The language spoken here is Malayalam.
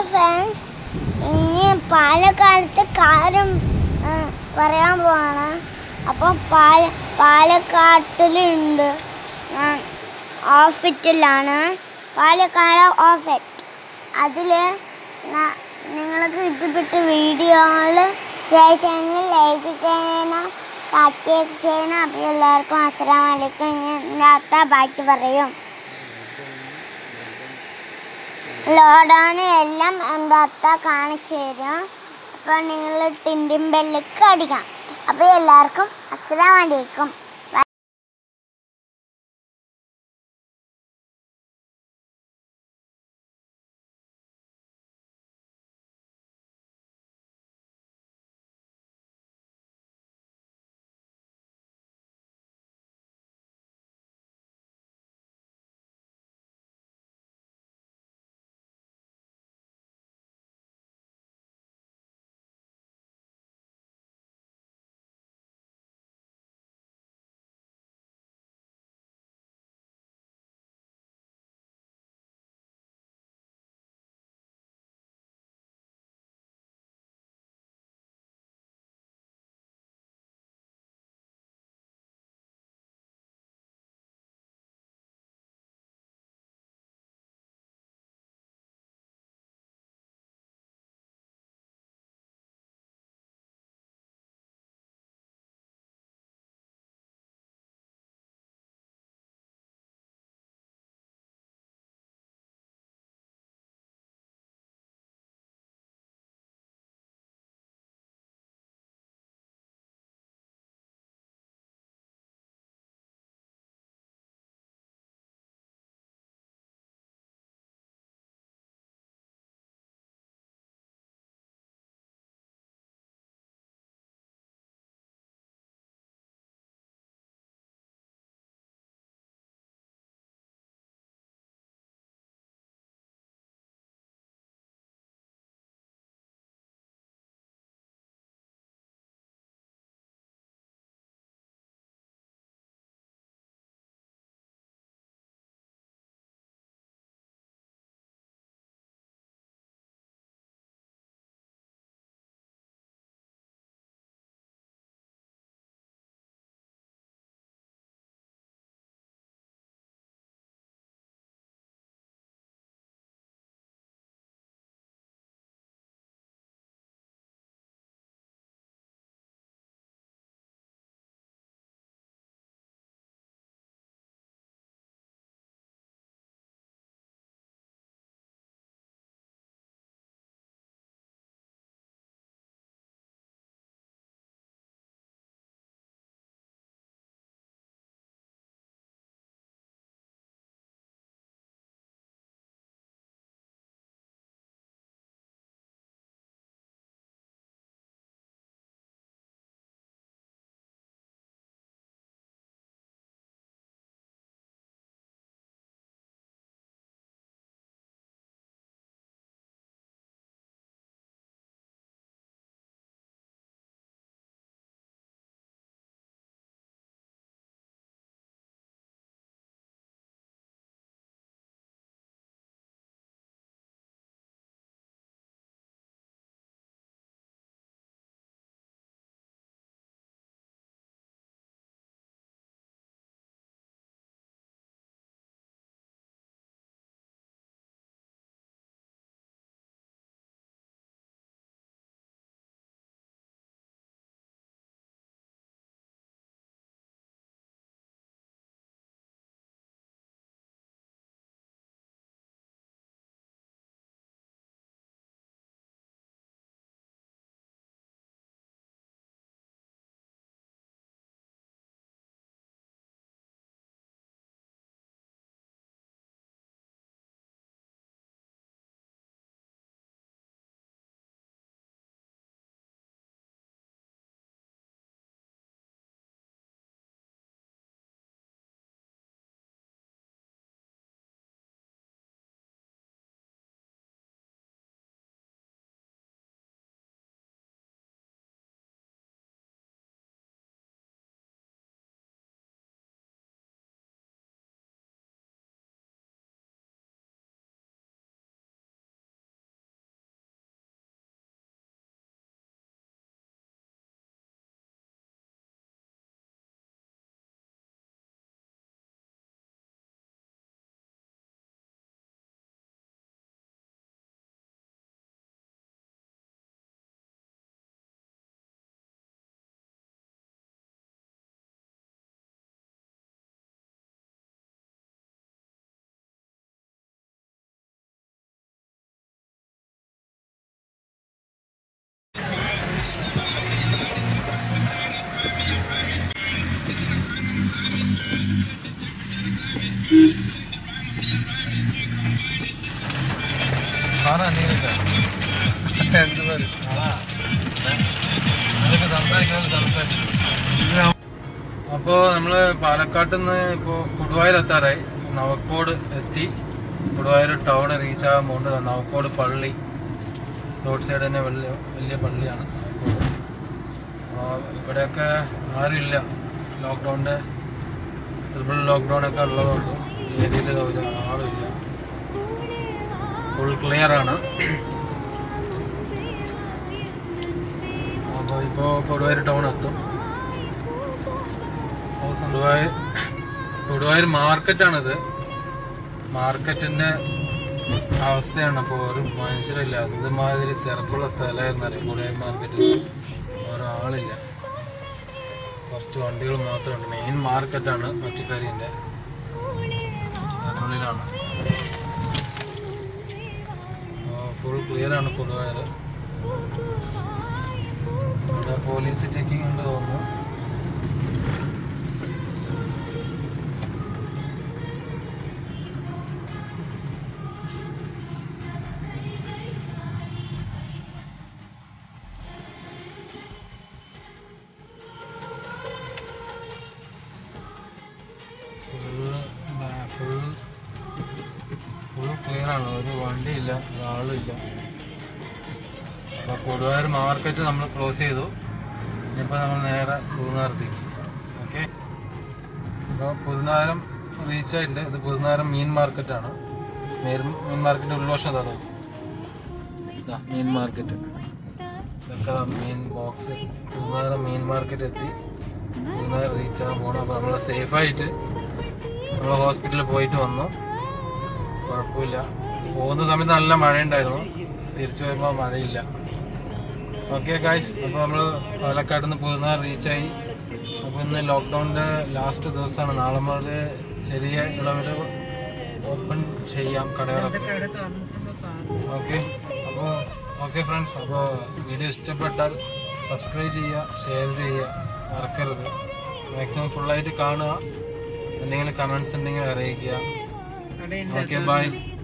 ഫ്രണ്ട്സ് ഇനി പാലക്കാലത്തെ കാര്യം ആ, പറയാൻ പോവാണ് അപ്പം പാല പാലക്കാട്ടിലുണ്ട് ഞാൻ ഓഫിറ്റിലാണ് പാലക്കാട് ഓഫറ്റ് അതിൽ നിങ്ങൾക്ക് ഇഷ്ടപ്പെട്ട വീഡിയോകൾ ഷെയർ ചെയ്യണം ലൈക്ക് ചെയ്യണം കട്ടയൊക്കെ ചെയ്യണം അപ്പോൾ എല്ലാവർക്കും അസ്സലാം വലൈക്കും ഞാൻ ഇന്നത്തെ ബാക്കി പറയും ലോഡാണ് എല്ലാം എന്താ കാണിച്ചു തരും അപ്പോൾ നിങ്ങൾ ടിൻഡിൻ ബെല്ലൊക്കെ അടിക്കാം അപ്പോൾ എല്ലാവർക്കും അസ്സലാം വലൈക്കും കാണാൻ എന്തെങ്കിലും എന്ത് പറയും അതൊക്കെ സംസാരിക്കുന്നത് സംസാരിച്ചു അപ്പോ നമ്മള് പാലക്കാട്ട് നിന്ന് ഇപ്പോ കൊടുവായൂർ എത്താറായി നവക്കോട് എത്തി കൊടുവായൂർ ടൗൺ റീച്ച് ആകാൻ പോകുന്നത് നവക്കോട് പള്ളി റോഡ് സൈഡ് തന്നെ വലിയ വലിയ പള്ളിയാണ് നവക്കോട് അപ്പോൾ ഇവിടെയൊക്കെ ആരുമില്ല ലോക്ക്ഡൗണിന്റെ ട്രിപ്പിൾ ലോക്ക്ഡൗൺ ഒക്കെ ഉള്ളതുകൊണ്ട് ഈ ഏരിയയിൽ ഒരു ആളുമില്ല ഫുൾ ക്ലിയർ ആണ് അപ്പോൾ ഇപ്പോൾ കൊടുവായൂർ ടൗൺ എത്തും അപ്പോൾ കൊടുവായൂർ കൊടുവായൂർ മാർക്കറ്റാണിത് മാർക്കറ്റിന്റെ അവസ്ഥയാണ് അപ്പോൾ ഒരു മനുഷ്യരില്ല അതുമാതിരി തിരക്കുള്ള സ്ഥലമായിരുന്നു അറിയാം കൊടുവായൂർ മാർക്കറ്റിൽ ഒരാളില്ല കുറച്ച് വണ്ടികൾ മാത്രമുണ്ട് മെയിൻ മാർക്കറ്റാണ് പച്ചക്കറീൻ്റെ അതിനുള്ളിലാണ് ഫുൾ ക്ലിയർ ആണ് കൊടുവായൂർ ഇവിടെ പോലീസ് ചെക്കിംഗ് ഉണ്ട് തോന്നുന്നു ഫുൾ ഫുൾ ക്ലിയർ ആണ് ഒരു വണ്ടിയില്ല ഒരാളുമില്ല അപ്പൊ കൊടുവായൂർ മാർക്കറ്റ് നമ്മൾ ക്ലോസ് ചെയ്തു ഇനിയിപ്പോ നമ്മൾ നേരെ പുതുനാരത്തേക്ക് ഓക്കെ അപ്പോൾ പുതുനാരം റീച്ച് ആയിട്ടുണ്ട് ഇത് പുതുനാരം മീൻ മാർക്കറ്റാണ് മീൻ മീൻ മാർക്കറ്റിന്റെ ഉൾവശം അതാണ് ഇതാ മീൻ മാർക്കറ്റ് ഇതൊക്കെ ദാ മീൻ ബോക്സ് പുതുനാരം മീൻ മാർക്കറ്റ് എത്തി പുതുനാരം റീച്ച് ആകാൻ പോകണം അപ്പോൾ നമ്മൾ സേഫായിട്ട് നമ്മൾ ഹോസ്പിറ്റലിൽ പോയിട്ട് വന്നു കുഴപ്പമില്ല പോകുന്ന സമയത്ത് നല്ല മഴയുണ്ടായിരുന്നു തിരിച്ചു വരുമ്പോൾ മഴയില്ല ഓക്കെ ഗായ്സ് അപ്പോൾ നമ്മൾ പാലക്കാട് നിന്ന് പോകുന്ന റീച്ചായി അപ്പോൾ ഇന്ന് ലോക്ക്ഡൗണിൻ്റെ ലാസ്റ്റ് ദിവസമാണ് നാളെ മുതൽ ചെറിയ ഇളവിൽ ഓപ്പൺ ചെയ്യാം കടകളൊക്കെ ഓക്കെ അപ്പോൾ ഓക്കെ ഫ്രണ്ട്സ് അപ്പോൾ വീഡിയോ ഇഷ്ടപ്പെട്ടാൽ സബ്സ്ക്രൈബ് ചെയ്യുക ഷെയർ ചെയ്യുക മറക്കരുത് മാക്സിമം ഫുള്ളായിട്ട് കാണുക എന്തെങ്കിലും കമൻസ് ഉണ്ടെങ്കിൽ അറിയിക്കുക ഓക്കെ ബൈ